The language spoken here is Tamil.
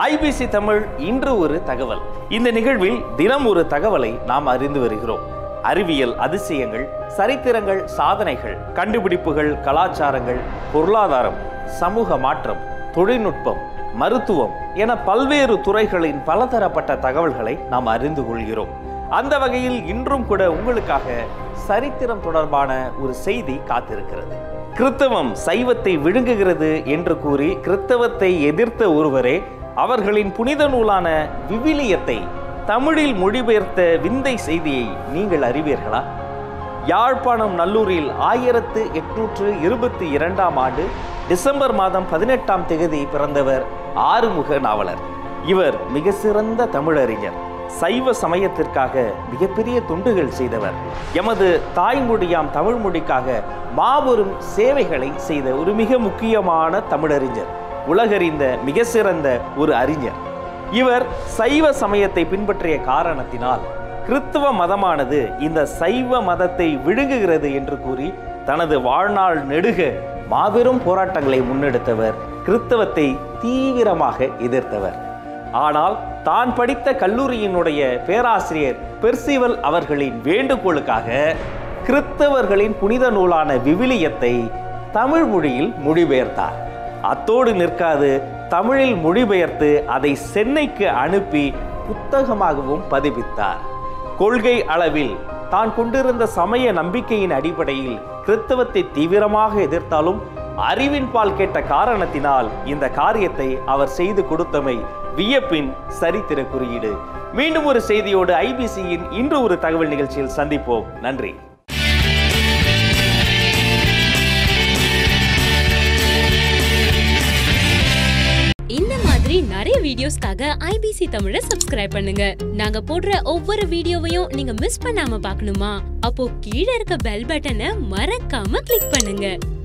ஐபிசி தமிழ் இன்று ஒரு தகவல் இந்த நிகழ்வில் தினம் ஒரு தகவலை நாம் அறிந்து வருகிறோம் அறிவியல் அதிசயங்கள் சரித்திரங்கள் சாதனைகள் கண்டுபிடிப்புகள் கலாச்சாரங்கள் பொருளாதாரம் சமூக மாற்றம் தொழில்நுட்பம் மருத்துவம் என பல்வேறு துறைகளின் பலதரப்பட்ட தகவல்களை நாம் அறிந்து கொள்கிறோம் அந்த வகையில் இன்றும் கூட உங்களுக்காக சரித்திரம் தொடர்பான ஒரு செய்தி காத்திருக்கிறது கிறித்தவம் சைவத்தை விழுங்குகிறது என்று கூறி கிறித்தவத்தை எதிர்த்த ஒருவரே அவர்களின் புனித நூலான விவிலியத்தை தமிழில் மொழிபெயர்த்த விந்தை செய்தியை நீங்கள் அறிவீர்களா யாழ்ப்பாணம் நல்லூரில் ஆயிரத்து எட்நூற்று இருபத்தி இரண்டாம் ஆண்டு டிசம்பர் மாதம் பதினெட்டாம் தேதி பிறந்தவர் ஆறுமுக நாவலர் இவர் மிக சிறந்த தமிழறிஞர் சைவ சமயத்திற்காக மிகப்பெரிய தொண்டுகள் செய்தவர் எமது தாய்மொழியாம் தமிழ் மொழிக்காக மாபெரும் சேவைகளை செய்த ஒரு மிக முக்கியமான தமிழறிஞர் உலகறிந்த மிக சிறந்த ஒரு அறிஞர் இவர் சைவ சமயத்தை பின்பற்றிய காரணத்தினால் கிறித்துவ மதமானது இந்த சைவ மதத்தை விழுங்குகிறது என்று கூறி தனது வாழ்நாள் நெடுக மாபெரும் போராட்டங்களை முன்னெடுத்தவர் கிறித்தவத்தை தீவிரமாக எதிர்த்தவர் ஆனால் தான் படித்த கல்லூரியினுடைய பேராசிரியர் பெர்சிவல் அவர்களின் வேண்டுகோளுக்காக கிறித்தவர்களின் புனித நூலான விவிலியத்தை தமிழ் மொழியில் மொழிபெயர்த்தார் அத்தோடு நிற்காது தமிழில் மொழிபெயர்த்து அதை சென்னைக்கு அனுப்பி புத்தகமாகவும் பதிப்பித்தார் கொள்கை அளவில் தான் கொண்டிருந்த சமய நம்பிக்கையின் அடிப்படையில் கிறித்தவத்தை தீவிரமாக எதிர்த்தாலும் அறிவின் பால் கேட்ட காரணத்தினால் இந்த காரியத்தை அவர் செய்து கொடுத்தமை வியப்பின் சரித்திர குறியீடு மீண்டும் ஒரு செய்தியோடு ஐபிசியின் இன்று ஒரு தகவல் நிகழ்ச்சியில் சந்திப்போம் நன்றி இந்த மாதிரி நிறைய வீடியோஸ்க்காக ஐபிசி தமிழை சப்ஸ்கிரைப் பண்ணுங்க நாங்க போடுற ஒவ்வொரு வீடியோவையும் நீங்க மிஸ் பண்ணாம பார்க்கணுமா அப்போ கீழே இருக்க பெல் பட்டனை மறக்காம கிளிக் பண்ணுங்க